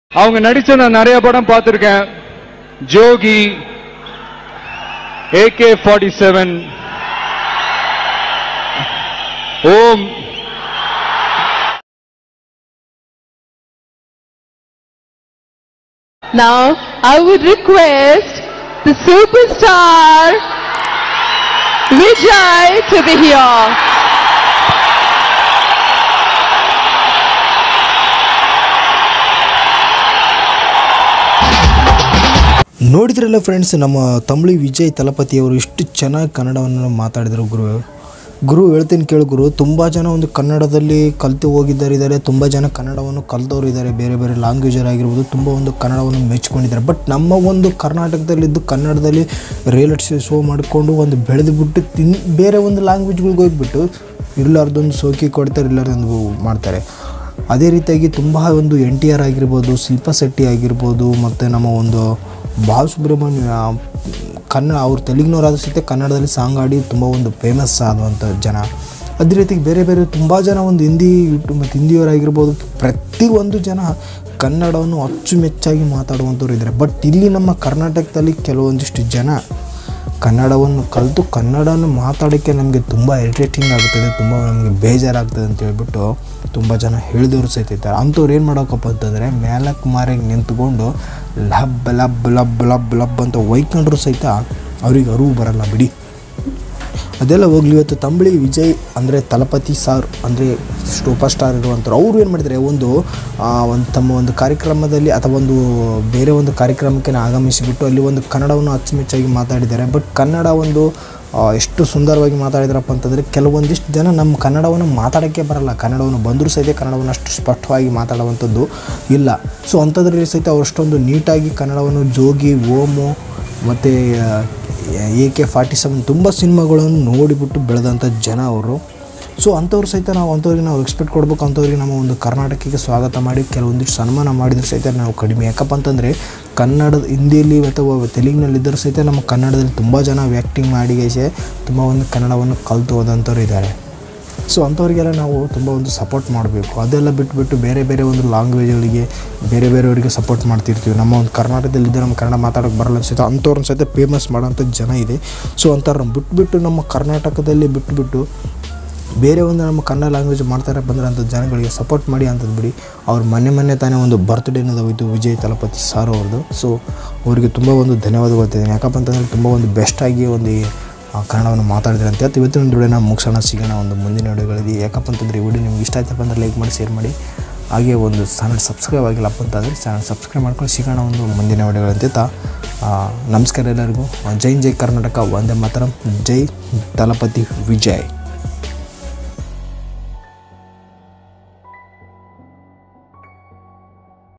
அவங்க நடிச்ச நான் நிறைய படம் பார்த்திருக்கேன் Jogi AK forty seven Om Now, I would request the superstar Vijay to be here. ನೋಡಿದ್ರಲ್ಲ ಫ್ರೆಂಡ್ಸ್ ನಮ್ಮ ತಮಿಳು ವಿಜಯ್ ತಲಪತಿ ಅವರು ಇಷ್ಟು ಚೆನ್ನಾಗಿ ಕನ್ನಡವನ್ನು ಮಾತಾಡಿದರು ಗುರು ಗುರು ಹೇಳ್ತೀನಿ ಕೇಳು ಗುರು ತುಂಬ ಜನ ಒಂದು ಕನ್ನಡದಲ್ಲಿ ಕಲಿತು ಹೋಗಿದ್ದಾರೆ ಇದ್ದಾರೆ ತುಂಬ ಜನ ಕನ್ನಡವನ್ನು ಕಲಿತವ್ರು ಇದ್ದಾರೆ ಬೇರೆ ಬೇರೆ ಲ್ಯಾಂಗ್ವೇಜರ್ ಆಗಿರ್ಬೋದು ತುಂಬ ಒಂದು ಕನ್ನಡವನ್ನು ಮೆಚ್ಕೊಂಡಿದ್ದಾರೆ ಬಟ್ ನಮ್ಮ ಒಂದು ಕರ್ನಾಟಕದಲ್ಲಿದ್ದು ಕನ್ನಡದಲ್ಲಿ ರಿಯಾಲಿಟಿ ಶೋ ಮಾಡಿಕೊಂಡು ಒಂದು ಬೆಳೆದು ಬಿಟ್ಟು ತಿನ್ ಬೇರೆ ಒಂದು ಲ್ಯಾಂಗ್ವೇಜ್ಗಳಿಗೆ ಹೋಗ್ಬಿಟ್ಟು ಇರ್ಲಾರ್ದೊಂದು ಸೋಕಿ ಕೊಡ್ತಾರೆ ಇರ್ಲಾರ್ದೊಂದು ಮಾಡ್ತಾರೆ ಅದೇ ರೀತಿಯಾಗಿ ತುಂಬ ಒಂದು ಎನ್ ಟಿ ಆರ್ ಆಗಿರ್ಬೋದು ಶಿಲ್ಪಾ ಶೆಟ್ಟಿ ಆಗಿರ್ಬೋದು ಮತ್ತು ನಮ್ಮ ಒಂದು ಬಾಲ ಸುಬ್ರಹ್ಮಣ್ಯ ಕನ್ನಡ ಅವ್ರು ತೆಲುಗಿನವರಾದ ಸಹಿತ ಕನ್ನಡದಲ್ಲಿ ಸಾಂಗ್ ಆಡಿ ತುಂಬ ಒಂದು ಫೇಮಸ್ ಆದಂಥ ಜನ ಅದೇ ರೀತಿ ಬೇರೆ ಬೇರೆ ತುಂಬ ಜನ ಒಂದು ಹಿಂದಿ ಯೂಟ್ಯೂಬ್ ಮತ್ತು ಹಿಂದಿಯವರಾಗಿರ್ಬೋದು ಪ್ರತಿಯೊಂದು ಜನ ಕನ್ನಡವನ್ನು ಅಚ್ಚುಮೆಚ್ಚಾಗಿ ಮಾತಾಡುವಂಥವ್ರು ಇದ್ದಾರೆ ಬಟ್ ಇಲ್ಲಿ ನಮ್ಮ ಕರ್ನಾಟಕದಲ್ಲಿ ಕೆಲವೊಂದಿಷ್ಟು ಜನ ಕನ್ನಡವನ್ನು ಕಲಿತು ಕನ್ನಡವನ್ನು ಮಾತಾಡೋಕ್ಕೆ ನಮಗೆ ತುಂಬ ಇರಿಟೇಟಿಂಗ್ ಆಗುತ್ತದೆ ತುಂಬ ನಮಗೆ ಬೇಜಾರಾಗ್ತದೆ ಅಂತ ಹೇಳ್ಬಿಟ್ಟು ತುಂಬ ಜನ ಹೇಳಿದವರು ಸಹಿತ ಇದ್ದಾರೆ ಅಂಥವ್ರು ಏನು ಮಾಡೋಕಪ್ಪ ಅಂತಂದರೆ ಮೇಲಕ್ಕೆ ಮಾರಿಗೆ ನಿಂತ್ಕೊಂಡು ಲಬ್ ಲಬ್ ಲಬ್ ಲಬ್ ಲಬ್ ಅಂತ ಒಯ್ಕೊಂಡ್ರು ಸಹಿತ ಅವ್ರಿಗೆ ಅರಿವು ಬರಲ್ಲ ಬಿಡಿ ಅದೆಲ್ಲ ಹೋಗ್ಲಿ ಇವತ್ತು ತಂಬಳಿ ವಿಜಯ್ ಅಂದರೆ ತಲಪತಿ ಸಾರ್ ಅಂದರೆ ಸೂಪರ್ ಸ್ಟಾರ್ ಇರುವಂಥವ್ರು ಅವರು ಏನು ಮಾಡಿದ್ದಾರೆ ಒಂದು ಆ, ಒಂದು ತಮ್ಮ ಒಂದು ಕಾರ್ಯಕ್ರಮದಲ್ಲಿ ಅಥವಾ ಒಂದು ಬೇರೆ ಒಂದು ಕಾರ್ಯಕ್ರಮಕ್ಕೆ ಆಗಮಿಸಿಬಿಟ್ಟು ಅಲ್ಲಿ ಒಂದು ಕನ್ನಡವನ್ನು ಅಚ್ಚುಮೆಚ್ಚಾಗಿ ಮಾತಾಡಿದ್ದಾರೆ ಬಟ್ ಕನ್ನಡ ಒಂದು ಆ, ಎಷ್ಟು ಸುಂದರವಾಗಿ ಮಾತಾಡಿದ್ರಪ್ಪ ಅಂತಂದರೆ ಕೆಲವೊಂದಿಷ್ಟು ಜನ ನಮ್ಮ ಕನ್ನಡವನ್ನು ಮಾತಾಡೋಕ್ಕೆ ಬರಲ್ಲ ಕನ್ನಡವನ್ನು ಬಂದರೂ ಸಹಿತ ಕನ್ನಡವನ್ನು ಅಷ್ಟು ಸ್ಪಷ್ಟವಾಗಿ ಮಾತಾಡುವಂಥದ್ದು ಇಲ್ಲ ಸೊ ಅಂಥದ್ರಲ್ಲಿ ಸಹಿತ ಅವ್ರು ಅಷ್ಟೊಂದು ನೀಟಾಗಿ ಕನ್ನಡವನ್ನು ಜೋಗಿ ಓಮು ಮತ್ತು ಎ ಕೆ ಫಾರ್ಟಿ ಸೆವೆನ್ ತುಂಬ ಸಿನಿಮಾಗಳನ್ನು ನೋಡಿಬಿಟ್ಟು ಬೆಳೆದಂಥ ಜನ ಅವರು ಸೊ ಅಂಥವ್ರು ಸಹಿತ ನಾವು ಅಂಥವ್ರಿಗೆ ನಾವು ರೆಸ್ಪೆಕ್ಟ್ ಕೊಡಬೇಕು ಅಂಥವ್ರಿಗೆ ನಮ್ಮ ಒಂದು ಕರ್ನಾಟಕಕ್ಕೆ ಸ್ವಾಗತ ಮಾಡಿ ಕೆಲವೊಂದಿಷ್ಟು ಸನ್ಮಾನ ಮಾಡಿದ್ರು ಸಹಿತ ನಾವು ಕಡಿಮೆ ಯಾಕಪ್ಪ ಅಂತಂದರೆ ಕನ್ನಡದ ಹಿಂದಿಯಲ್ಲಿ ಅಥವಾ ತೆಲುಗಿನಲ್ಲಿದ್ದರೂ ಸಹಿತ ನಮ್ಮ ಕನ್ನಡದಲ್ಲಿ ತುಂಬ ಜನ ಆ್ಯಕ್ಟಿಂಗ್ ಮಾಡಿ ಗೈಸೆ ತುಂಬ ಒಂದು ಕನ್ನಡವನ್ನು ಕಲಿತು ಹೋದಂಥವ್ರು ಇದ್ದಾರೆ ಸೊ ಅಂಥವ್ರಿಗೆಲ್ಲ ನಾವು ತುಂಬ ಒಂದು ಸಪೋರ್ಟ್ ಮಾಡಬೇಕು ಅದೆಲ್ಲ ಬಿಟ್ಬಿಟ್ಟು ಬೇರೆ ಬೇರೆ ಒಂದು ಲ್ಯಾಂಗ್ವೇಜ್ಗಳಿಗೆ ಬೇರೆ ಬೇರೆಯವರಿಗೆ ಸಪೋರ್ಟ್ ಮಾಡ್ತಿರ್ತೀವಿ ನಮ್ಮ ಒಂದು ಕರ್ನಾಟಕದಲ್ಲಿದ್ದರೆ ನಮ್ಮ ಕನ್ನಡ ಮಾತಾಡೋಕ್ಕೆ ಬರಲ್ಲ ಅನ್ಸುತ್ತೆ ಅಂಥವ್ರನ್ನ ಸಹಿತ ಫೇಮಸ್ ಮಾಡೋಂಥ ಜನ ಇದೆ ಸೊ ಅಂಥವ್ರನ್ನ ಬಿಟ್ಬಿಟ್ಟು ನಮ್ಮ ಕರ್ನಾಟಕದಲ್ಲಿ ಬಿಟ್ಬಿಟ್ಟು ಬೇರೆ ಒಂದು ನಮ್ಮ ಕನ್ನಡ ಲ್ಯಾಂಗ್ವೇಜ್ ಮಾಡ್ತಾರೆ ಬಂದರೆ ಅಂಥ ಜನಗಳಿಗೆ ಸಪೋರ್ಟ್ ಮಾಡಿ ಅಂಥದ್ದು ಬಿಡಿ ಅವ್ರ ಮೊನ್ನೆ ಮೊನ್ನೆ ತಾನೇ ಒಂದು ಬರ್ತ್ಡೇನದು ಹೋಯ್ತು ವಿಜಯ್ ತಲಪತಿ ಸಾರ್ ಅವ್ರದ್ದು ಸೊ ಅವರಿಗೆ ತುಂಬ ಒಂದು ಧನ್ಯವಾದ ಗೊತ್ತಿದ್ದೀನಿ ಯಾಕಪ್ಪ ಅಂತಂದರೆ ತುಂಬ ಒಂದು ಬೆಸ್ಟಾಗಿ ಒಂದು ಈ, ಆ, ಕನ್ನಡವನ್ನು ಮಾತಾಡಿದ್ರೆ ಅಂತ ಹೇಳ್ತು ಇವತ್ತಿನ ಒಂದು ವಿಡಿಯೋನ ಮುಗಿಸೋಣ ಸಿಗೋಣ ಒಂದು ಮುಂದಿನ ವಿಡಿಯೋಗಳಲ್ಲಿ ಯಾಕಪ್ಪ ಅಂತಂದರೆ ಈ ವಿಡಿಯೋ ನಿಮ್ಗೆ ಇಷ್ಟ ಆಯ್ತಪ್ಪ ಅಂದರೆ ಲೈಕ್ ಮಾಡಿ ಶೇರ್ ಮಾಡಿ ಹಾಗೆ ಒಂದು ಚಾನಲ್ ಸಬ್ಸ್ಕ್ರೈಬ್ ಆಗಿಲ್ಲಪ್ಪ ಅಂತಂದರೆ ಚಾನಲ್ ಸಬ್ಸ್ಕ್ರೈಬ್ ಮಾಡ್ಕೊಂಡು ಸಿಗೋಣ ಒಂದು ಮುಂದಿನ ವಿಡಿಯೋಗಳಂತ ನಮಸ್ಕಾರ ಎಲ್ಲರಿಗೂ ಜೈ ಜೈ ಕರ್ನಾಟಕ ಒಂದೇ ಮಾತರಂ ಜೈ ತಲಪತಿ ವಿಜಯ್